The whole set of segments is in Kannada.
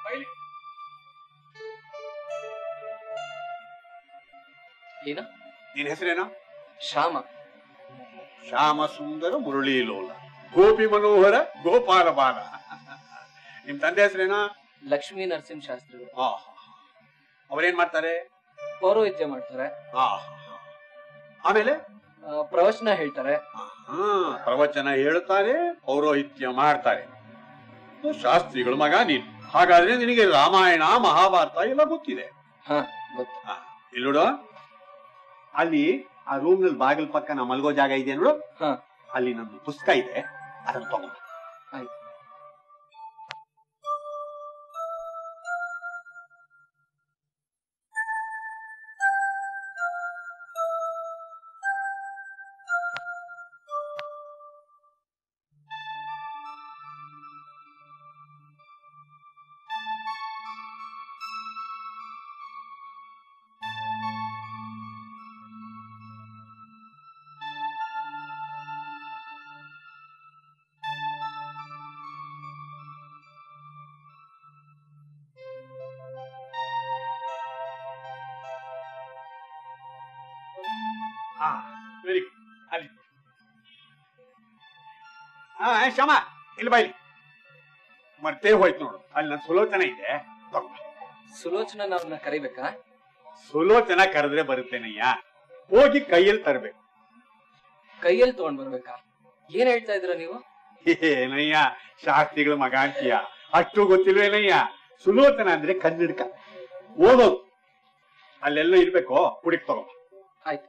ಬೈಲಿ ಏನ ನಿನ್ ಹೆಸರೇನು ಶ್ಯಾಮ ಶ್ಯಾಮ ಸುಂದರ ಮುರಳಿ ಲೋಲ ಗೋಪಿ ಮನೋಹರ ಗೋಪಾಲ ಬಾಲ ನಿಮ್ ತಂದೆ ಹೆಸರೇನಾ ಲಕ್ಷ್ಮೀ ನರಸಿಂಹ ಶಾಸ್ತ್ರಿಗಳು ಆ ಅವ್ರೇನ್ ಮಾಡ್ತಾರೆ ಪೌರೋಹಿತ್ಯ ಮಾಡ್ತಾರೆ ಆ ಆಮೇಲೆ ಆ, ಪ್ರವಚನ ಹೇಳ್ತಾರೆ ಹಾ ಪ್ರವಚನ ಹೇಳುತ್ತಾರೆ ಪೌರೋಹಿತ್ಯ ಮಾಡ್ತಾರೆ ಓ, ಶಾಸ್ತ್ರಿಗಳು ಮಗ ನೀನು ಹಾಗಾದ್ರೆ ನಿನಗೆ ರಾಮಾಯಣ ಮಹಾಭಾರತ ಎಲ್ಲ ಗೊತ್ತಿದೆ ಹಾ ಗೊತ್ತು ಆ, ಇಲ್ಲಿ ನೋಡು ಅಲ್ಲಿ ಆ ರೂಮ್ ನಲ್ಲಿ ಬಾಗಿಲು ಪಕ್ಕ ನಾ ಮಲ್ಗೋ ಜಾಗ ಇದೆ ನೋಡು ಹಾ. ಅಲ್ಲಿ ನಮ್ದು ಪುಸ್ತಕ ಇದೆ ಅದನ್ನ ತಗೊಂಡು ಆಯ್ತು. ಹಾ ವೆರಿ ಗುಡ್ ಅಲ್ಲಿ ಹಾ ಏ, ಶ್ಯಾಮ ಇಲ್ಲಿ ಬೈಲಿ ಮರ್ತೇ ಹೋಯ್ತು ನೋಡು ಅಲ್ಲಿ ನನ್ನ ಸುಲೋಚನ ಇದೆ ತಗೊಂಡು ಸುಲೋಚನ ಅವ್ರನ್ನ ಕರಿಬೇಕಾ ಸುಲೋಚನ ಕರೆದ್ರೆ ಬರುತ್ತೇನಯ್ಯ ಹೋಗಿ ಕೈಯಲ್ಲಿ ತರಬೇಕು ಕೈಯಲ್ಲಿ ತಗೊಂಡ್ ಬರ್ಬೇಕಾ ಏನ್ ಹೇಳ್ತಾ ಇದ್ರ ನೀವು ಏನಯ್ಯ ಶಾಸ್ತ್ರಿಗಳ ಮಗ ಅಂತೀಯ ಅಷ್ಟು ಗೊತ್ತಿಲ್ವೇನಯ್ಯ ಸುಲೋಚನ ಅಂದ್ರೆ ಕನ್ನಡಕ ಓದೋದು ಅಲ್ಲೆಲ್ಲ ಇರ್ಬೇಕು ಹುಡುಕ್ ತಗೋ ಆಯ್ತು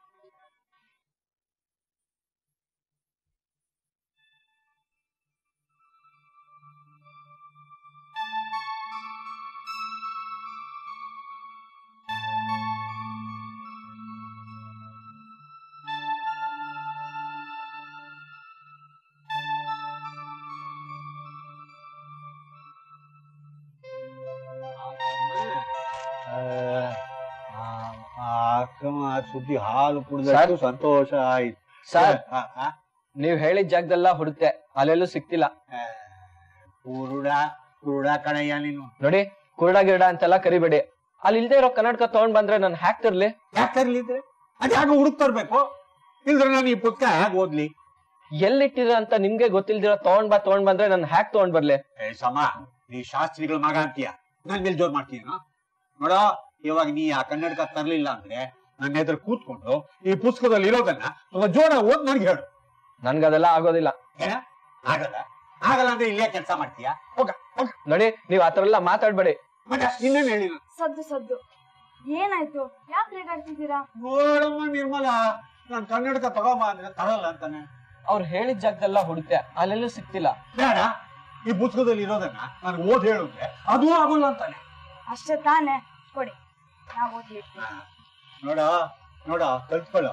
ಸುದ್ದಿ ಹಾಲು ಕುಡಿದಷ್ಟು ಸಂತೋಷ ಆಯ್ತು ಸರ್ ಆ, ಆ, ನೀವ್ ಹೇಳಿದ ಜಾಗದೆಲ್ಲ ಹುಡುಕ್ತೆ ಅಲ್ಲೆಲ್ಲೂ ಸಿಕ್ತಿಲ್ಲ ಕುರುಡ ಕುರುಡ ಕಣಯ್ಯ ನೀನು ನೋಡಿ ಕುರುಡ ಗಿರಡ ಅಂತೆಲ್ಲ ಕರಿಬೇಡಿ ಅಲ್ಲಿ ಇಲ್ದೇ ಇರೋ ಕನ್ನಡಕ ತಗೊಂಡ್ ಬಂದ್ರೆ ನಾನು ಹಾಕ್ತಿರ್ಲಿ ಯಾಕೆ ತರ್ಲಿದ್ರೆ ಅದ್ಯಾಗ ಹುಡುಕ್ ತರ್ಬೇಕು ಇಲ್ದ್ರೆ ನಾನು ಈ ಪುಸ್ತಕ ಹೇಗೆ ಓದ್ಲಿ ಎಲ್ಲಿಟ್ಟಿರ ಅಂತ ನಿಮ್ಗೆ ಗೊತ್ತಿಲ್ದಿರೋ ತಗೊಂಡ್ ಬಾ ತಗೊಂಡ್ ಬಂದ್ರೆ ನಾನು ಹ್ಯಾಕ್ ತಗೊಂಡ್ ಬರ್ಲಿ ಏ ಸಮ ನೀ ಶಾಸ್ತ್ರಿಗಳ ಮಗ ಅಂತೀಯ ನನ್ ಮೇಲೆ ಜೋರ್ ಮಾಡ್ತೀಯ ನೋಡ ಇವಾಗ ನೀ ಆ ಕನ್ನಡಕ ತರ್ಲಿಲ್ಲ ಅಂದ್ರೆ ನನ್ನ ಎದುರು ಕೂತ್ಕೊಂಡು ಈ ಪುಸ್ತಕದಲ್ಲಿ ಇರೋದನ್ನ ಸ್ವಲ್ಪ ಜೋರ ಓದ್ ನನ್ಗೆ ಹೇಳು ನನ್ಗದೆಲ್ಲ ಆಗೋದಿಲ್ಲ ಏನ ಆಗಲ್ಲ ಆಗಲ್ಲ ಅಂದ್ರೆ ಇಲ್ಲೇ ಕೆಲಸ ಮಾಡ್ತೀಯ ಹೋಗ ಹೋಗ ನೋಡಿ ನೀವ್ ಆತರ ಎಲ್ಲ ಮಾತಾಡ್ಬೇಡಿ ಮತ್ತೆ ಇನ್ನೇನ್ ಹೇಳಿ ಸದ್ದು ಸದ್ದು ಏನಾಯ್ತು ಯಾಕೆ ರೇಗಾಡ್ತಿದ್ದೀರಾ ನೋಡಮ್ಮ ನಿರ್ಮಲ ನಾನ್ ಕನ್ನಡಕ ತಗೊಂಬ ಅಂದ್ರೆ ತರಲ್ಲ ಅಂತಾನೆ ಅವ್ರು ಹೇಳಿದ ಜಾಗದೆಲ್ಲ ಹುಡುಕ್ತೆ ಅಲ್ಲೆಲ್ಲೂ ಸಿಕ್ತಿಲ್ಲ ಬೇಡ ಈ ಪುಸ್ತಕದಲ್ಲಿ ಇರೋದನ್ನ ನಾನು ಓದ್ ಹೇಳಿದ್ರೆ ಅದು ಆಗೋಲ್ಲ ಅಂತಾನೆ ಅಷ್ಟೇ ತಾನೇ ಕೊಡಿ ನಾವು ಓದಿ ಇಡ್ತೀವಿ ನೋಡ ನೋಡ ಕಲ್ತ್ಕೊಳ್ಳೋ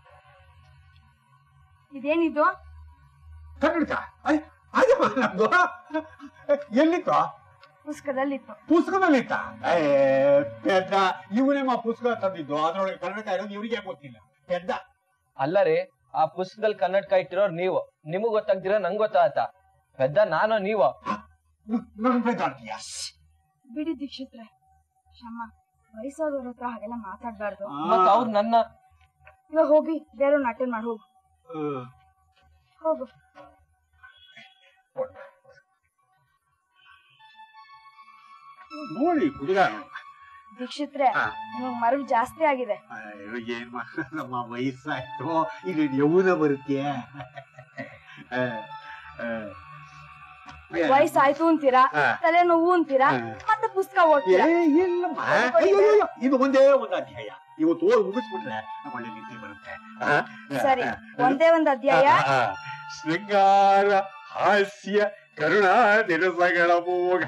ಇದೇನಿದು ಕನ್ನಡಕ ಅಯ್ಯ, ಅಯ್ಯಮ್ಮ ನಮ್ದು ಎಲ್ಲಿತ್ತು ಪುಸ್ತಕದಲ್ಲಿತ್ತು ಪುಸ್ತಕದಲ್ಲಿತ್ತ ಏ ಪೆದ್ದ ಇವನೇಮ್ಮ ಪುಸ್ತಕ ತಂದಿದ್ದು ಅದ್ರೊಳಗೆ ಕನ್ನಡಕ ಇರೋದು ಇವರಿಗೆ ಗೊತ್ತಿಲ್ಲ ಪೆದ್ದ ಅಲ್ಲ ರೀ ಆ ಪುಸ್ತಕದಲ್ಲಿ ಕನ್ನಡಕ ಇಟ್ಟಿರೋರು ನೀವು ನಿಮಗ್ ಗೊತ್ತಾಗ್ದಿರ ನಂಗ್ ಗೊತ್ತಾಗತ್ತ ಪೆದ್ದ ನಾನು ನೀವು ನನ್ ಪೆದ್ದ ಅಂತೀಯ ಬಿಡಿ ದೀಕ್ಷಿತ್ರೆ ಕ್ಷಮ ವಯಸ್ಸಾದವ್ರ ಹತ್ರ ಹಾಗೆಲ್ಲ ಮಾತಾಡ್ಬಾರ್ದು ಮತ್ ಅವ್ರು ನನ್ನ ಇವಾಗ ಹೋಗಿ ಬೇರೆ ಅಟೆಂಡ್ ಮಾಡಿ ಹೋಗು ಹ್ಮ್. ಹೋಗು ನೋಡಿ ಹುಡುಗ ನೋಡು. ದೀಕ್ಷಿತ್ರೆ ಹಾ. ನಿಮಗ್ ಮರಳು ಜಾಸ್ತಿ ಆಗಿದೆ ಅಯ್ಯೋ, ಏನ್ ಮಾ- ನಮ್ಮ ವಯಸ್ಸಾಯ್ತು ಈಗ ಯೌವನ ಬರುತ್ತೆ ಆ, ಆ. ವಯಸ್ಸಾಯ್ತು ಅಂತೀರಾ ಹಾ. ತಲೆನೋವು ಅಂತೀರಾ ಹಾ. ಮತ್ತೆ ಪುಸ್ತಕ ಏ ಓದ್ತೀರಾ ಇಲ್ಲಮ್ಮ ಅಯ್ಯೋ, ಅಯ್ಯೋ, ಇದು ಒಂದೇ ಒಂದು ಅಧ್ಯಾಯ ಇವತ್ತು ಓದಿ ಮುಗಿಸ್ಬಿಟ್ರೆ ಒಳ್ಳೆ ನಿದ್ದೆ ಬರುತ್ತೆ ಆ, ಆ, ಸರಿ ಆ. ಒಂದೇ ಒಂದ್ ಅಧ್ಯಾಯ ಆ, ಆ. ಶೃಂಗಾರ ಹಾಸ್ಯ ಕರುಣಾ ದಿನಸಗಳ ಮೋಘ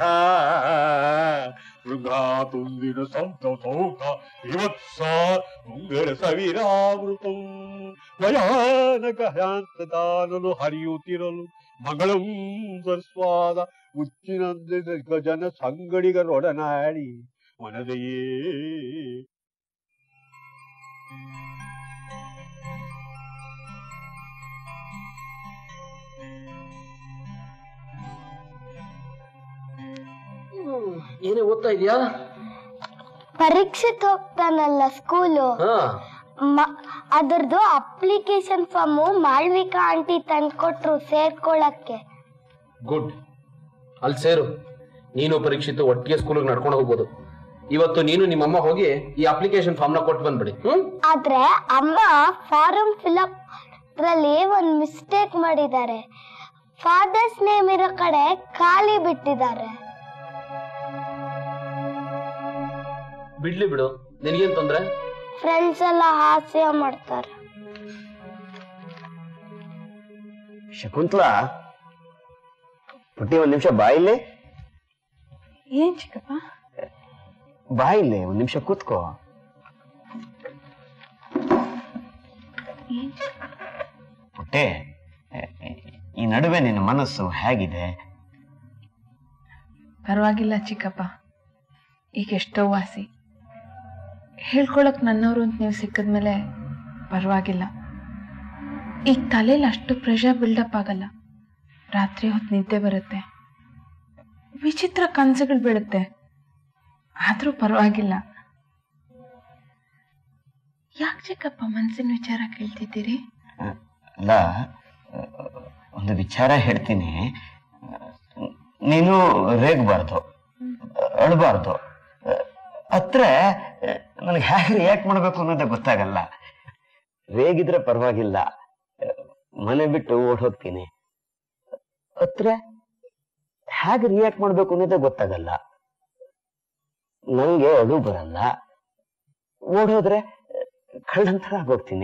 ಮೃಗಾ ತುಂದಿನ ಸಂತ ಸೌಖ ವಿವತ್ಸ ಉಂಗರ ಸವಿರಾಮೃತಂ ಭಯಾನಕ ಹ್ಯಾಂತದಾನನು ಹರಿಯುತ್ತಿರಲು ಮಗಳಂ ಸ್ವಸ್ವಾದ ಮುಚ್ಚಿನಂದಿನ ಗಜನ ಸಂಗಡಿಗರೊಡನಾಡಿ ಮನದೆಯೇ ಏನೇ ಓದ್ತಾ ಇದೀಯಾ ಪರೀಕ್ಷೆಗೆ ಹೋಗ್ತಾನಲ್ಲ ಸ್ಕೂಲು ಹಾ ಅದ್ರದ್ದು ಅಪ್ಲಿಕೇಶನ್ ಫಾರ್ಮು ಮಾಳ್ವಿಕಾ ಆಂಟಿ ತಂದ್ಕೊಟ್ರು ಸೇರ್ಕೊಳಕ್ಕೆ ಗುಡ್ ಅಲ್ಲಿ ಸೇರು ನೀನು ಪರೀಕ್ಷಿತ ಒಟ್ಟಿಗೆ ಸ್ಕೂಲಿಗೆ ನಡ್ಕೊಂಡು ಹೋಗ್ಬೋದು ಇವತ್ತು ನೀನು ನಿಮ್ಮಮ್ಮ ಹೋಗಿ ಈ ಅಪ್ಲಿಕೇಶನ್ ಫಾರ್ಮ್ ನ ಕೊಟ್ಟು ಬಂದ್ಬಿಡಿ ಹ್ಮ್ ಆದ್ರೆ ಅಮ್ಮ ಫಾರಂ ಫಿಲಪ್ ಅದ್ರಲ್ಲಿ ಒಂದ್ ಮಿಸ್ಟೇಕ್ ಮಾಡಿದ್ದಾರೆ ಫಾದರ್ಸ್ ನೇಮ್ ಇರೋ ಕಡೆ ಖಾಲಿ ಬಿಟ್ಟಿದ್ದಾರೆ ಬಿಡ್ಲಿ ಬಿಡು ನಿನಗೇನ್ ತೊಂದ್ರೆ ಫ್ರೆಂಡ್ಸ್ ಎಲ್ಲ ಹಾಸ್ಯ ಮಾಡ್ತಾರೆ ಶಕುಂತಲಾ ಪುಟ್ಟಿ ಒಂದ್ ನಿಮಿಷ ಬಾಯಿಲೆ ಏನ್ ಚಿಕ್ಕಪ್ಪ ಬಾಯಿಲೆ ಒಂದ್ ನಿಮಿಷ ಕೂತ್ಕೋ ಪುಟ್ಟೆ ಈ ನಡುವೆ ನಿನ್ನ ಮನಸ್ಸು ಹೇಗಿದೆ ಪರವಾಗಿಲ್ಲ ಚಿಕ್ಕಪ್ಪ ಈಗ ಎಷ್ಟೋ ವಾಸಿ ಹೇಳ್ಕೊಳಕ್ ನನ್ನವರು ಅಂತ ನೀವು ಸಿಕ್ಕಿದ್ಮೇಲೆ ಪರವಾಗಿಲ್ಲ ಈಗ ತಲೆಯಲ್ಲಿ ಅಷ್ಟು ಪ್ರೆಷರ್ ಬಿಲ್ಡಪ್ ಆಗಲ್ಲ ರಾತ್ರಿ ಹೊತ್ತು ನಿದ್ದೆ ಬರುತ್ತೆ ವಿಚಿತ್ರ ಕನಸುಗಳು ಬೀಳುತ್ತೆ ಆದರೂ ಪರವಾಗಿಲ್ಲ ಯಾಕೆ ಚಿಕ್ಕಪ್ಪ ಮನಸ್ಸಿನ ವಿಚಾರ ಕೇಳ್ತಿದ್ದೀರಿ ಅಲ್ಲ ಒಂದು ವಿಚಾರ ಹೇಳ್ತೀನಿ ನೀನು ರೇಗಬಾರ್ದು ಅಳಬಾರ್ದು ಹತ್ರ ನನಗೆ ಹೇಗೆ ರಿಯಾಕ್ಟ್ ಮಾಡ್ಬೇಕು ಅನ್ನೋದೇ ಗೊತ್ತಾಗಲ್ಲ ರೇಗಿದ್ರೆ ಪರವಾಗಿಲ್ಲ ಮನೆ ಬಿಟ್ಟು ಓಡ್ ಹೋಗ್ತೀನಿ ಹತ್ರ ಹೇಗೆ ರಿಯಾಕ್ಟ್ ಮಾಡ್ಬೇಕು ಅನ್ನೋದೇ ಗೊತ್ತಾಗಲ್ಲ ನಂಗೆ ಅಳು ಬರಲ್ಲ ಓಡೋದ್ರೆ ಕಳ್ಳಂತರ ಆಗೋಗ್ತೀನಿ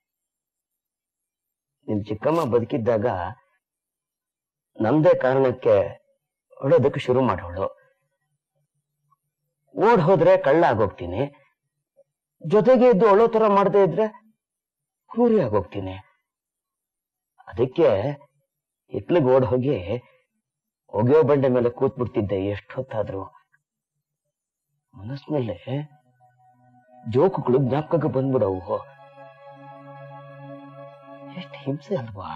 ನಿಮ್ ಚಿಕ್ಕಮ್ಮ ಬದುಕಿದ್ದಾಗ ನಮ್ದೇ ಕಾರಣಕ್ಕೆ ಹೊಡೋದಕ್ಕೆ ಶುರು ಮಾಡೋಳು ಓಡ್ ಹೋದ್ರೆ ಕಳ್ಳ ಆಗೋಗ್ತೀನಿ ಜೊತೆಗೆ ಇದ್ದು ಒಳೋ ತರ ಮಾಡದೇ ಇದ್ರೆ ಕ್ರೂರಿ ಆಗೋಗ್ತೀನಿ ಅದಕ್ಕೆ ಹಿತ್ಲಿಗೆ ಓಡ್ ಹೋಗಿ ಒಗೆಯೋ ಬಂಡೆ ಮೇಲೆ ಕೂತ್ ಬಿಡ್ತಿದ್ದೆ ಎಷ್ಟೊತ್ತಾದ್ರು ಮನಸ್ಸಿನಲ್ಲೇ ಜೋಕುಗಳು ಜ್ಞಾಪಕಕ್ಕೆ ಬಂದ್ಬಿಡವು ಎಷ್ಟು ಹಿಂಸೆ ಅಲ್ವಾ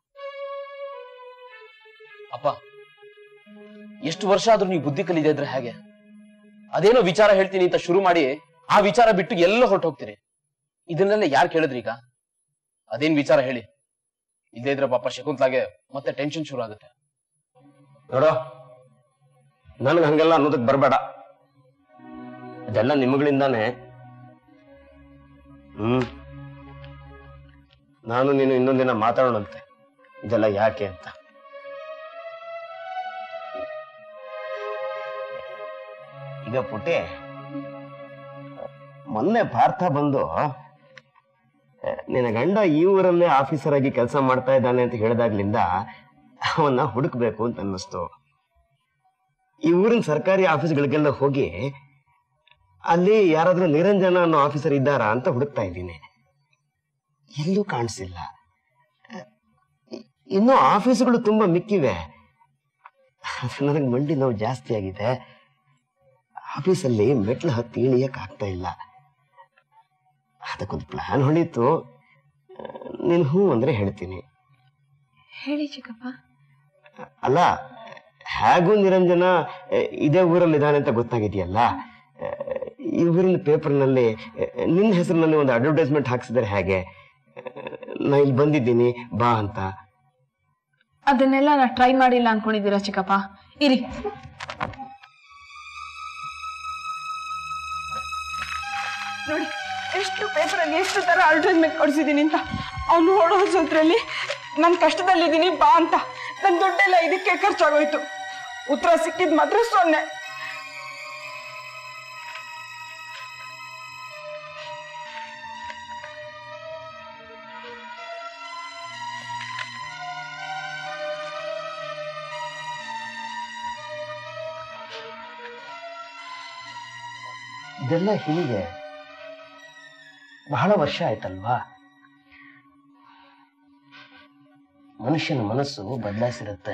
ಅಪ್ಪ ಎಷ್ಟು ವರ್ಷ ಆದ್ರೂ ನೀವು ಬುದ್ಧಿ ಕಲಿದೆ ಇದ್ರೆ ಹೇಗೆ ಅದೇನೋ ವಿಚಾರ ಹೇಳ್ತೀನಿ ಅಂತ ಶುರು ಮಾಡಿ ಆ ವಿಚಾರ ಬಿಟ್ಟು ಎಲ್ಲ ಹೊರಟು ಹೋಗ್ತೀರಿ ಇದನ್ನೆಲ್ಲ ಯಾರು ಕೇಳಿದ್ರಿ ಈಗ ಅದೇನ್ ವಿಚಾರ ಹೇಳಿ ಇಲ್ಲೇ ಇದ್ರೆ ಪಾಪ ಶಕುಂತ್ಲಾಗೆ ಮತ್ತೆ ಟೆನ್ಷನ್ ಶುರು ಆಗುತ್ತೆ ನೋಡೋ ನನ್ಗೆ ಹಂಗೆಲ್ಲ ಅನ್ನೋದಕ್ ಬರಬೇಡ ಅದೆಲ್ಲ ನಿಮಗಳಿಂದಾನೆ ಹ್ಮ್ ನಾನು ನೀನು ಇನ್ನೊಂದಿನ ಮಾತಾಡೋಣಂತೆ ಇದೆಲ್ಲ ಯಾಕೆ ಅಂತ ಈಗ ಪುಟ್ಟಿ ಮೊನ್ನೆ ಪಾರ್ಥ ಬಂದು ನಿನ್ನ ಗಂಡ ಈ ಊರಲ್ಲೇ ಆಫೀಸರ್ ಆಗಿ ಕೆಲಸ ಮಾಡ್ತಾ ಇದ್ದಾನೆ ಅಂತ ಹೇಳಿದಾಗ್ಲಿಂದ ಅವನ್ನ ಹುಡುಕ್ಬೇಕು ಅಂತ ಅನ್ನಿಸ್ತು ಈ ಊರಿನ ಸರ್ಕಾರಿ ಆಫೀಸ್ಗಳಿಗೆಲ್ಲ ಹೋಗಿ ಅಲ್ಲಿ ಯಾರಾದ್ರೂ ನಿರಂಜನ ಅನ್ನೋ ಆಫೀಸರ್ ಇದ್ದಾರಾ ಅಂತ ಹುಡುಕ್ತಾ ಇದ್ದೀನಿ ಎಲ್ಲೂ ಕಾಣಿಸಿಲ್ಲ ಇನ್ನು ಆಫೀಸ್ಗಳು ತುಂಬಾ ಮಿಕ್ಕಿವೆ ನನಗೆ ಮಂಡಿ ನೋವು ಜಾಸ್ತಿ ಆಗಿದೆ ಆಫೀಸಲ್ಲಿ ಮೆಟ್ಲು ಹತ್ತಿ ಇಳಿಯಕ್ ಆಗ್ತಾ ಇಲ್ಲ ಅದಕ್ಕೊಂದು ಪ್ಲಾನ್ ಹೊಳಿತು ನೀನು ಹ್ಞೂ ಅಂದ್ರೆ ಹೇಳ್ತೀನಿ ಹೇಳಿ ಚಿಕ್ಕಪ್ಪ ಅಲ್ಲ ಹೇಗೂ ನಿರಂಜನ ಆ, ಇದೇ ಊರಲ್ಲಿ ಇದ್ದಾನೆ ಅಂತ ಗೊತ್ತಾಗಿದೆಯಲ್ಲ ಆ, ಈ ಊರಿನ ಪೇಪರ್ನಲ್ಲಿ ನಿನ್ನ ಹೆಸರಿನಲ್ಲಿ ಒಂದು ಅಡ್ವರ್ಟೈಸ್ಮೆಂಟ್ ಹಾಕ್ಸಿದ್ರೆ ಹೇಗೆ ಆ, ನಾ ಇಲ್ಲಿ ಬಂದಿದ್ದೀನಿ ಬಾ ಅಂತ ಅದನ್ನೆಲ್ಲ ನಾ ಟ್ರೈ ಮಾಡಿಲ್ಲ ಅನ್ಕೊಂಡಿದ್ದೀರಾ ಚಿಕ್ಕಪ್ಪ ಇರಿ ನೋಡಿ ಎಷ್ಟು ಪೇಪರಲ್ಲಿ ಎಷ್ಟು ತರ ಅಡ್ವರ್ಟೈಸ್ಮೆಂಟ್ ಕೊಡಿಸಿದ್ದೀನಿ ಅಂತ ಅವ್ನು ಓಡೋಸೋದ್ರಲ್ಲಿ ನಾನು ಕಷ್ಟದಲ್ಲಿದ್ದೀನಿ ಬಾ ಅಂತ ನನ್ನ ದುಡ್ಡೆಲ್ಲ ಇದಕ್ಕೆ ಖರ್ಚಾಗೋಯ್ತು ಉತ್ತರ ಸಿಕ್ಕಿದ್ ಮಾತ್ರ ಸೊನ್ನೆ ಇದೆಲ್ಲ ಹೀಗೆ ಬಹಳ ವರ್ಷ ಆಯ್ತಲ್ವಾ ಮನುಷ್ಯನ ಮನಸ್ಸು ಬದಲಾಯಿಸಿರುತ್ತೆ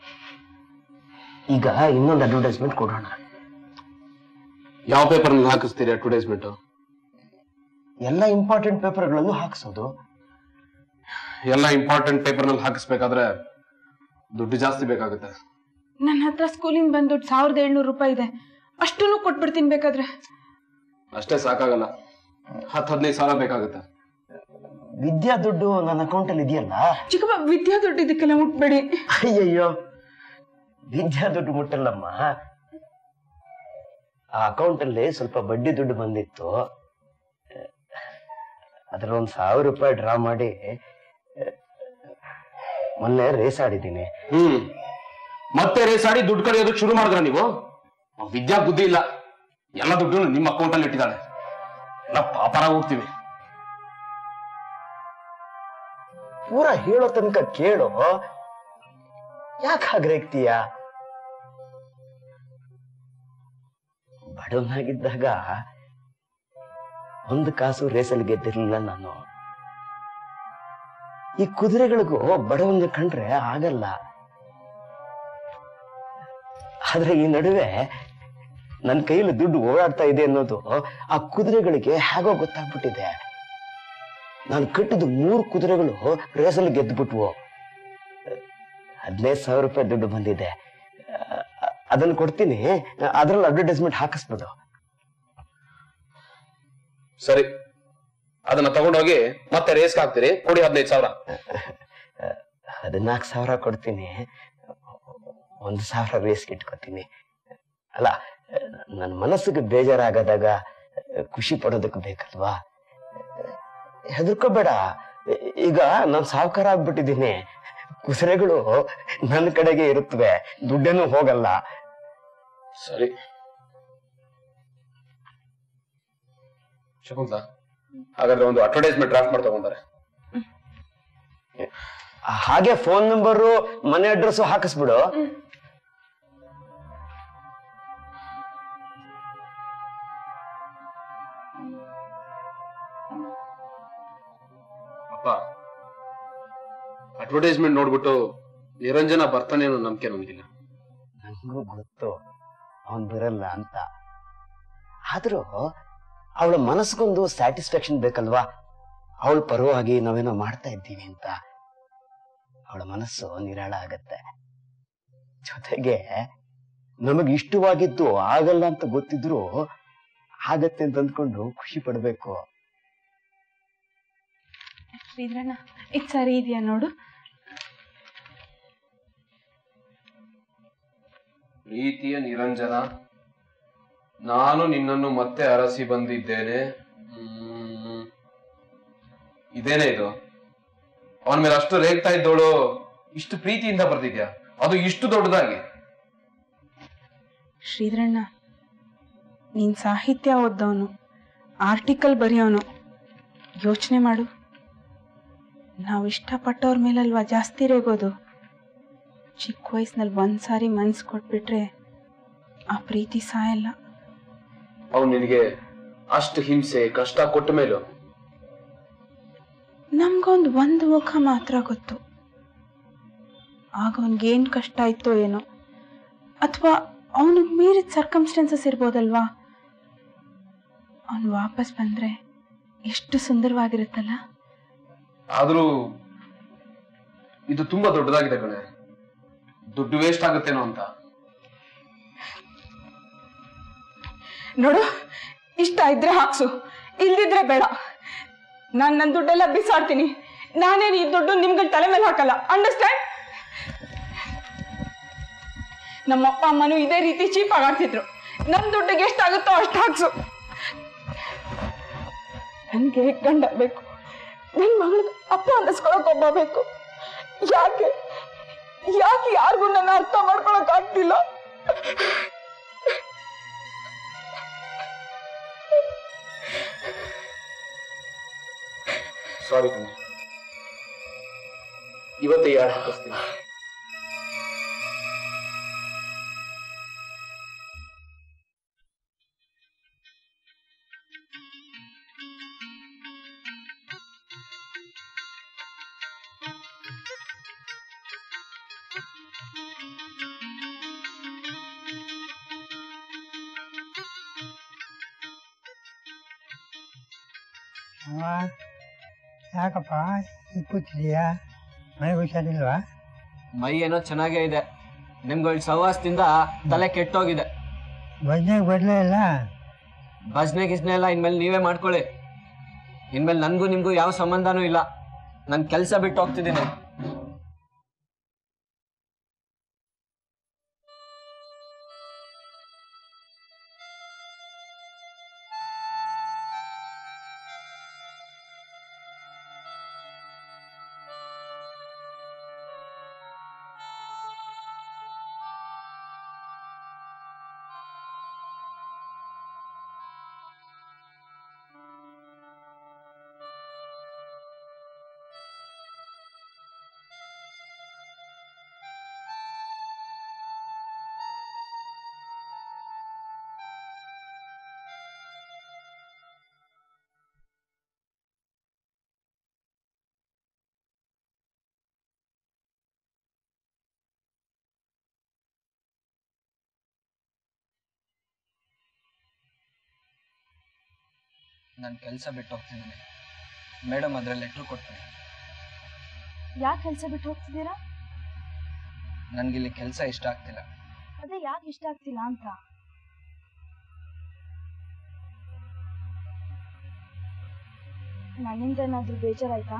ಈಗ ಇನ್ನೊಂದು ಅಡ್ವರ್ಟೈಸ್ಮೆಂಟ್ ಕೊಡೋಣ ಯಾವ ಪೇಪರ್ ಹಾಕಿಸ್ತೀರಿ ಅಡ್ವರ್ಟೈಸ್ಮೆಂಟ್ ಎಲ್ಲ ಇಂಪಾರ್ಟೆಂಟ್ ಪೇಪರ್ಗಳನ್ನು ಹಾಕ್ಸೋದು ಎಲ್ಲ ಇಂಪಾರ್ಟೆಂಟ್ ಪೇಪರ್ ನಲ್ಲಿ ಹಾಕಿಸ್ಬೇಕಾದ್ರೆ ದುಡ್ಡು ಜಾಸ್ತಿ ಬೇಕಾಗುತ್ತೆ ನನ್ನ ಹತ್ರ ಸ್ಕೂಲಿಂದ ಬಂದ್ ದುಡ್ಡು ಸಾವಿರದ ಏಳ್ನೂರು ರೂಪಾಯಿ ಇದೆ ಅಷ್ಟನ್ನು ಕೊಟ್ಬಿಡ್ತೀನಿ ಬೇಕಾದ್ರೆ ಅಷ್ಟೇ ಸಾಕಾಗಲ್ಲ ಹತ್ತು ಹದಿನೈದು ಸಾವಿರ ಬೇಕಾಗುತ್ತೆ ವಿದ್ಯಾ ದುಡ್ಡು ನನ್ನ ಅಕೌಂಟಲ್ಲಿ ಇದೆಯಲ್ಲ ಚಿಕ್ಕಪ್ಪ ವಿದ್ಯಾ ದುಡ್ಡು ಇದಕ್ಕೆಲ್ಲ ಮುಟ್ಬೇಡಿ ಅಯ್ಯಯ್ಯೋ ವಿದ್ಯಾ ದುಡ್ಡು ಮುಟ್ಟಲ್ಲಮ್ಮ ಆ ಅಕೌಂಟಲ್ಲಿ ಸ್ವಲ್ಪ ಬಡ್ಡಿ ದುಡ್ಡು ಬಂದಿತ್ತು ಅದ್ರಲ್ಲಿ ಒಂದ್ ಸಾವಿರ ರೂಪಾಯಿ ಡ್ರಾ ಮಾಡಿ ಮೊನ್ನೆ ರೇಸ್ ಆಡಿದ್ದೀನಿ ಹ್ಮ್ ಮತ್ತೆ ರೇಸಾಡಿ ದುಡ್ಡು ಕಳಿಯೋದಕ್ಕೆ ಶುರು ಮಾಡಿದ್ರ ನೀವು ವಿದ್ಯಾ ಬುದ್ಧಿ ಇಲ್ಲ ಎಲ್ಲ ದುಡ್ಡು ನಿಮ್ಮ ಅಕೌಂಟ್ ಅಲ್ಲಿ ಇಟ್ಟಿದ್ದಾಳೆ ಎಲ್ಲ ಪಾಪರಾಗಿ ಹೋಗ್ತೀವಿ ಪೂರ ಹೇಳೋ ತನಕ ಕೇಳು ಯಾಕೆ ಹಾಗ್ರೇಗ್ತೀಯ ಬಡವನಾಗಿದ್ದಾಗ ಒಂದು ಕಾಸು ರೇಸಲ್ಲಿ ಗೆದ್ದಿರ್ಲಿಲ್ಲ ನಾನು ಈ ಕುದುರೆಗಳಿಗೂ ಬಡವನ್ಗೆ ಕಂಡ್ರೆ ಆಗಲ್ಲ ಆದ್ರೆ ಈ ನಡುವೆ ನನ್ನ ಕೈಯಲ್ಲಿ ದುಡ್ಡು ಓಡಾಡ್ತಾ ಇದೆ ಅನ್ನೋದು ಆ ಕುದುರೆಗಳಿಗೆ ಹೇಗೋ ಗೊತ್ತಾಗ್ಬಿಟ್ಟಿದೆ ನಾನು ಕಟ್ಟಿದ ಮೂರು ಕುದುರೆಗಳು ರೇಸಲ್ಲಿ ಗೆದ್ದುಬಿಟ್ವು ಹದಿನೈದು ಸಾವಿರ ರೂಪಾಯಿ ದುಡ್ಡು ಬಂದಿದೆ ಅ- ಅದನ್ನ ಕೊಡ್ತೀನಿ ಅದ್ರಲ್ಲಿ ಅಡ್ವರ್ಟೈಸ್ಮೆಂಟ್ ಹಾಕಿಸ್ಬಿಡು ಸರಿ ಅದನ್ನ ತಗೊಂಡೋಗಿ ಮತ್ತೆ ರೇಸ್ ಹಾಕ್ತೀರಿ ಕೊಡಿ ಹದಿನೈದು ಸಾವಿರ ಹದಿನಾಲ್ಕು ಸಾವಿರ ಕೊಡ್ತೀನಿ ಒಂದು ಸಾವಿರ ರೇಸ್ಗೆ ಇಟ್ಕೊತೀನಿ ಅಲ್ಲ ನನ್ನ ಮನಸ್ಸಿಗೆ ಬೇಜಾರಾಗದಾಗ ಖುಷಿ ಪಡೋದಕ್ಕೆ ಬೇಕಲ್ವಾ ಹೆದರ್ಕೋಬೇಡ ಈಗ ನಾನು ಸಾವುಕಾರ ಆಗ್ಬಿಟ್ಟಿದ್ದೀನಿ ಕುದುರೆಗಳು ನನ್ನ ಕಡೆಗೆ ಇರುತ್ತವೆ ದುಡ್ಡೇನು ಹೋಗಲ್ಲ ಸರಿ ಶಕುಂತ ಹಾಗಾದ್ರೆ ಒಂದು ಅಡ್ವರ್ಟೈಸ್ಮೆಂಟ್ ಡ್ರಾಫ್ಟ್ ಮಾಡಿ ತಗೊಂಡಾರೆ ಹಾಗೆ ಫೋನ್ ನಂಬರು ಮನೆ ಅಡ್ರೆಸ್ ಹಾಕಿಸ್ಬಿಡು ಅಪ್ಪ ಅಡ್ವರ್ಟೈಸ್ಮೆಂಟ್ ನೋಡ್ಬಿಟ್ಟು ನಿರಂಜನ ಬರ್ತಾನೆ ಅನ್ನೋ ನಂಬಿಕೆ ನಮ್ಗಿಲ್ಲ ನನಗೂ ಗೊತ್ತು ಅವನ್ ಬರಲ್ಲ ಅಂತ ಆದ್ರೂ ಅವಳ ಮನಸ್ಸಿಗೊಂದು ಸ್ಯಾಟಿಸ್ಫ್ಯಾಕ್ಷನ್ ಬೇಕಲ್ವಾ ಅವಳ ಪರವಾಗಿ ನಾವೇನೋ ಮಾಡ್ತಾ ಇದ್ದೀವಿ ಅಂತ ಅವಳ ಮನಸ್ಸು ನಿರಾಳ ಆಗತ್ತೆ ಜೊತೆಗೆ ನಮಗ್ ಇಷ್ಟವಾಗಿದ್ದು ಆಗಲ್ಲ ಅಂತ ಗೊತ್ತಿದ್ರು ಆಗತ್ತೆ ಅಂತ ಅಂದ್ಕೊಂಡು ಖುಷಿ ಪಡ್ಬೇಕು ಶ್ರೀಧರಣ್ಣ ಇದು ಸರಿ ಇದೆಯಾ ನೋಡು ಪ್ರೀತಿಯ ನಿರಂಜನ ನಾನು ನಿನ್ನನ್ನು ಮತ್ತೆ ಅರಸಿ ಬಂದಿದ್ದೇನೆ ಹ್ಮ್. ಇದೇನೇ ಇದು ಅವನ ಮೇಲೆ ಅಷ್ಟು ರೇಗ್ತಾ ಇದ್ದವಳು ಇಷ್ಟು ಪ್ರೀತಿಯಿಂದ ಬರ್ತಿದ್ಯಾ ಅದು ಇಷ್ಟು ದೊಡ್ಡದಾಗಿ ಶ್ರೀಧರಣ್ಣ ನೀನ್ ಸಾಹಿತ್ಯ ಓದ್ದವನು ಆರ್ಟಿಕಲ್ ಬರೆಯೋನು ಯೋಚನೆ ಮಾಡು ನಾವು ಇಷ್ಟಪಟ್ಟವ್ರ ಮೇಲಲ್ವಾ ಜಾಸ್ತಿ ರೇಗೋದು ಚಿಕ್ಕ ವಯಸ್ಸಿನಲ್ಲಿ ಒಂದ್ಸಾರಿ ಮನ್ಸು ಕೊಟ್ಬಿಟ್ರೆ ಆ ಪ್ರೀತಿ ಸಾಯಲ್ಲ ಅವನು ನಿನಗೆ ಅಷ್ಟು ಹಿಂಸೆ ಕಷ್ಟ ಕೊಟ್ಟ ಮೇಲೂ ನಮ್ಗೊಂದು ಒಂದು ಮುಖ ಮಾತ್ರ ಗೊತ್ತು ಆಗ ಅವನಿಗೇನು ಕಷ್ಟ ಆಯ್ತೋ ಏನೋ ಅಥವಾ ಅವನಿಗೆ ಮೀರಿದ ಸರ್ಕಮ್ಸ್ಟೆನ್ಸಸ್ ಇರ್ಬೋದಲ್ವಾ ಅವನು ವಾಪಸ್ ಬಂದ್ರೆ ಎಷ್ಟು ಸುಂದರವಾಗಿರುತ್ತಲ್ಲ ಆದ್ರೂ ಇದು ತುಂಬಾ ದೊಡ್ಡದಾಗಿದೆ ಕಣೆ ದುಡ್ಡು ವೇಸ್ಟ್ ಆಗುತ್ತೇನೋ ಅಂತ ನೋಡು ಇಷ್ಟ ಇದ್ರೆ ಹಾಕ್ಸು ಇಲ್ದಿದ್ರೆ ಬೇಡ ನಾನು ನನ್ನ ದುಡ್ಡೆಲ್ಲ ಬಿಸಾಡ್ತೀನಿ ನಾನೇನು ಈ ದುಡ್ಡು ನಿಮ್ಗಳ ತಲೆ ಮೇಲೆ ಹಾಕಲ್ಲ ಅಂಡರ್ಸ್ಟ್ಯಾಂಡ್ ನಮ್ಮ ಅಪ್ಪ ಅಮ್ಮನು ಇದೇ ರೀತಿ ಚೀಪ್ ಆಗಾಡ್ತಿದ್ರು ನನ್ನ ದುಡ್ಡಿಗೆ ಎಷ್ಟಾಗುತ್ತೋ ಅಷ್ಟು ಹಾಕ್ಸು ನನಗೆ ಗಂಡ ಬೇಕು ನನ್ನ ಮಗಳಿಗೆ ಅಪ್ಪ ಅನ್ನಿಸ್ಕೊಳಕ್ ಒಬ್ಬ ಬೇಕು ಯಾಕೆ ಯಾಕೆ ಯಾರಿಗೂ ನನ್ನ ಅರ್ಥ ಮಾಡ್ಕೊಳಕ್ ಆಗ್ತಿಲ್ಲ ಸಾರಿ ಕಣೆ ಇವತ್ತೇ ಯಾರು ಹಾಕಿಸ್ತೀನಿ ಅವ ಯಾಕಪ್ಪ ಈಗ ಕೂತಿದೀಯಾ ಮನೆಗೆ ಹುಷಾರಿಲ್ವಾ ಮೈ ಏನೋ ಚೆನ್ನಾಗೇ ಇದೆ ನಿಮ್ಗಳ ಸಹವಾಸದಿಂದ ತಲೆ ಕೆಟ್ಟೋಗಿದೆ ಭಜನೆಗೆ ಬರಲೇ ಇಲ್ಲ ಭಜನೆ ಗಿಜ್ನೆ ಎಲ್ಲ ಇನ್ಮೇಲೆ ನೀವೇ ಮಾಡ್ಕೊಳ್ಳಿ ಇನ್ಮೇಲೆ ನನ್ಗೂ ನಿಮ್ಗೂ ಯಾವ ಸಂಬಂಧನೂ ಇಲ್ಲ ನನ್ ಕೆಲಸ ಬಿಟ್ಟು ಹೋಗ್ತಿದ್ದೀನಿ ನಾನು ಕೆಲಸ ಬಿಟ್ಟು ಹೋಗ್ತಿದ್ದೀನಿ ಮೇಡಮ್ ಅದ್ರ ಲೆಟ್ರ್ ಕೊಡ್ತೀನಿ ಯಾಕೆ ಕೆಲಸ ಬಿಟ್ಟು ಹೋಗ್ತಿದ್ದೀರಾ ನನ್ಗಿಲ್ಲಿ ಕೆಲಸ ಇಷ್ಟ ಆಗ್ತಿಲ್ಲ ಅದೇ ಯಾಕೆ ಇಷ್ಟ ಆಗ್ತಿಲ್ಲ ಅಂತ ನನ್ನಿಂದ ಏನಾದ್ರೂ ಬೇಜಾರಾಯ್ತಾ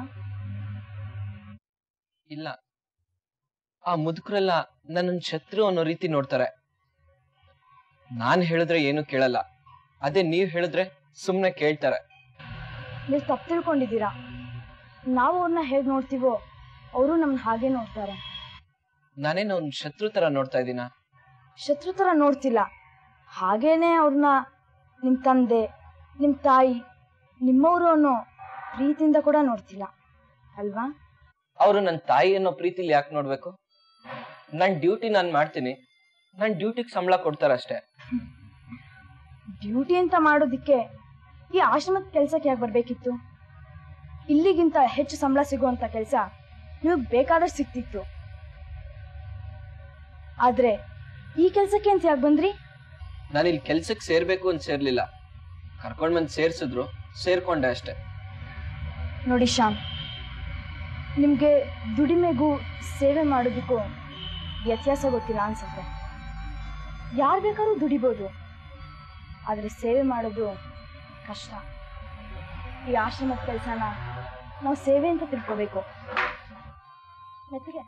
ಇಲ್ಲ ಆ ಮುದುಕರೆಲ್ಲ ನನ್ನನ್ನು ಶತ್ರು ಅನ್ನೋ ರೀತಿ ನೋಡ್ತಾರೆ ನಾನ್ ಹೇಳಿದ್ರೆ ಏನು ಕೇಳಲ್ಲ ಅದೇ ನೀವ್ ಹೇಳಿದ್ರೆ ಸುಮ್ನೆ ಕೇಳ್ತಾರೆ ನೀವು ತಪ್ಪು ತಿಳ್ಕೊಂಡಿದ್ದೀರಾ ನಾವು ಅವ್ರನ್ನ ಹೇಗೆ ನೋಡ್ತೀವೋ ಅವರು ನಮ್ಮನ್ನ ಹಾಗೆ ನೋಡ್ತಾರೆ ನಾನೇನು ಅವ್ನ್ ಶತ್ರು ತರ ನೋಡ್ತಾ ಇದ್ದೀನ ಶತ್ರು ಥರ ನೋಡ್ತಿಲ್ಲ ಹಾಗೇನೆ ಅವ್ರನ್ನ ನಿಮ್ಮ ತಂದೆ ನಿಮ್ಮ ತಾಯಿ ನಿಮ್ಮವರು ಅನ್ನೋ ಪ್ರೀತಿಯಿಂದ ಕೂಡ ನೋಡ್ತಿಲ್ಲ ಅಲ್ವಾ ಅವರು ನನ್ನ ತಾಯಿ ಅನ್ನೋ ಪ್ರೀತಿಲಿ ಯಾಕೆ ನೋಡ್ಬೇಕು ನನ್ ಡ್ಯೂಟಿ ನಾನು ಮಾಡ್ತೀನಿ ನನ್ ಡ್ಯೂಟಿಗೆ ಸಂಬಳ ಕೊಡ್ತಾರಷ್ಟೇ ಡ್ಯೂಟಿ ಅಂತ ಮಾಡೋದಕ್ಕೆ ಈ ಆಶ್ರಮದ ಕೆಲ್ಸಕ್ಕೆ ಯಾಕೆ ಬರ್ಬೇಕಿತ್ತು ಇಲ್ಲಿಗಿಂತ ಹೆಚ್ಚು ಸಂಬಳ ಸಿಗುವಂತ ಕೆಲಸ ನಿಮಗೆ ಬೇಕಾದಷ್ಟು ಸಿಕ್ತಿತ್ತು ಆದ್ರೆ ಈ ಕೆಲ್ಸಕ್ಕೆ ಅಂತ ಯಾಕೆ ಬಂದ್ರಿ ನಾನು ಇಲ್ಲಿ ಕೆಲ್ಸಕ್ಕೆ ಸೇರ್ಬೇಕು ಅಂತ ಸೇರ್ಲಿಲ್ಲ ಕರ್ಕೊಂಡ್ ಬಂದು ಸೇರ್ಸಿದ್ರು ಸೇರ್ಕೊಂಡೆ ಅಷ್ಟೇ ನೋಡಿ ಶ್ಯಾಮ್ ನಿಮಗೆ ದುಡಿಮೆಗೂ ಸೇವೆ ಮಾಡೋದಕ್ಕೂ ವ್ಯತ್ಯಾಸ ಗೊತ್ತಿಲ್ಲ ಅನ್ಸುತ್ತೆ ಯಾರು ಬೇಕಾದ್ರೂ ದುಡಿಬೋದು ಆದರೆ ಸೇವೆ ಮಾಡೋದು ಕಷ್ಟ ಈ ಆಶ್ರಮದ ಕೆಲಸನ ನಾವು ಸೇವೆ ಅಂತ ತಿಳ್ಕೋಬೇಕು ಮೆತ್ತಿಗೆ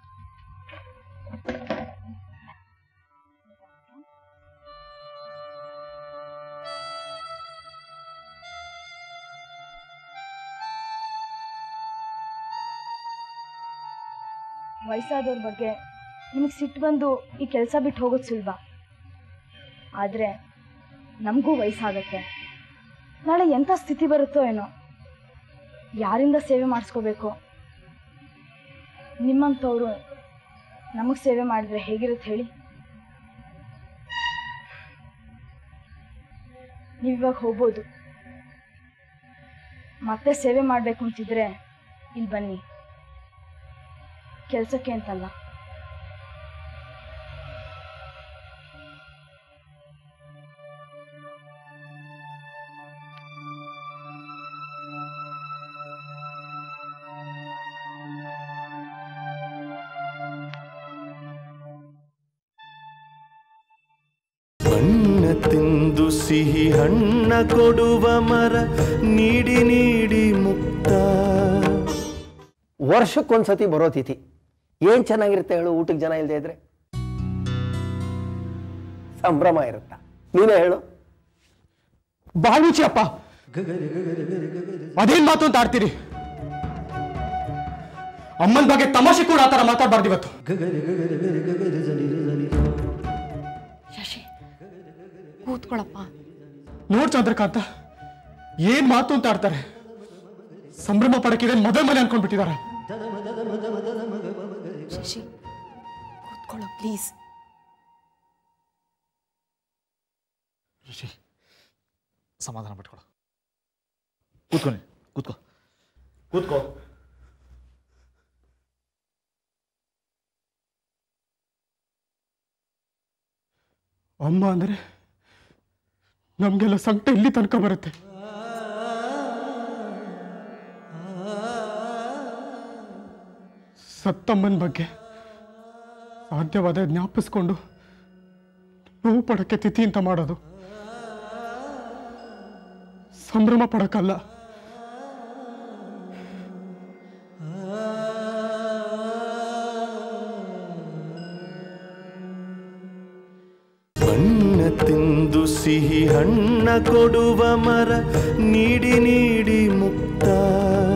ವಯಸ್ಸಾದವ್ರ ಬಗ್ಗೆ ನಿಮಗೆ ಸಿಟ್ಟು ಬಂದು ಈ ಕೆಲಸ ಬಿಟ್ಟು ಹೋಗೋದು ಸುಲಭ ಆದರೆ ನಮಗೂ ವಯಸ್ಸಾಗತ್ತೆ ನಾಳೆ ಎಂಥ ಸ್ಥಿತಿ ಬರುತ್ತೋ ಏನೋ ಯಾರಿಂದ ಸೇವೆ ಮಾಡಿಸ್ಕೋಬೇಕು ನಿಮ್ಮಂಥವ್ರು ನಮಗೆ ಸೇವೆ ಮಾಡಿದ್ರೆ ಹೇಗಿರುತ್ತೆ ಹೇಳಿ ನೀವಿವಾಗ ಹೋಗ್ಬೋದು ಮತ್ತೆ ಸೇವೆ ಮಾಡಬೇಕು ಅಂತಿದ್ರೆ ಇಲ್ಲಿ ಬನ್ನಿ ಕೆಲಸಕ್ಕೆ ಅಂತಲ್ಲ ಬಣ್ಣ ತಿಂದು ಸಿಹಿ ಹಣ್ಣ ಕೊಡುವ ಮರ ನೀಡಿ ನೀಡಿ ಮುಕ್ತ ವರ್ಷಕ್ಕೊಂದ್ಸತಿ ಬರೋ ತಿಥಿ ಏನ್ ಚೆನ್ನಾಗಿರುತ್ತೆ ಹೇಳು ಊಟಕ್ಕೆ ಜನ ಇಲ್ಲದೆ ಇದ್ರೆ ಸಂಭ್ರಮ ಇರುತ್ತ ನೀನೇ ಹೇಳು ಬಾಳುಚಿ ಅಪ್ಪ ಅದೇನ್ ಮಾತು ಅಂತ ಆಡ್ತೀರಿ ಅಮ್ಮನ ಬಗ್ಗೆ ತಮಾಷೆ ಕೂಡ ಆತರ ಮಾತಾಡ್ಬಾರ್ದು ಇವತ್ತು ಶಶಿ ಕೂತ್ಕೊಳಪ್ಪ ನೋಡ್ ಚಂದ್ರಕಾಂತ ಏನ್ ಮಾತು ಅಂತ ಆಡ್ತಾರೆ ಸಂಭ್ರಮ ಪಡಕಿದೆ ಮದುವೆ ಮನೆ ಅನ್ಕೊಂಡ್ಬಿಟ್ಟಿದಾರ ಶಶಿ ಕೂತ್ಕೊಳ್ಳೋ ಪ್ಲೀಸ್ ಸಮಾಧಾನ ಪಟ್ಕೊಳ್ಳೋ ಕೂತ್ಕೊನಿ ಕೂತ್ಕೋ ಕೂತ್ಕೋ ಅಮ್ಮ ಅಂದ್ರೆ ನಮ್ಗೆಲ್ಲ ಸಂಕಟ ಇಲ್ಲಿ ತನಕ ಬರುತ್ತೆ ಸತ್ತಮ್ಮನ ಬಗ್ಗೆ ಸಾಧ್ಯವಾದ ಜ್ಞಾಪಿಸ್ಕೊಂಡು ನೋವು ಪಡಕ್ಕೆ ತಿಥಿ ಅಂತ ಮಾಡೋದು ಸಂಭ್ರಮ ಪಡಕ್ಕಲ್ಲ ಬಣ್ಣ ತಿಂದು ಸಿಹಿ ಹಣ್ಣ ಕೊಡುವ ಮರ ನೀಡಿ ನೀಡಿ ಮುಕ್ತ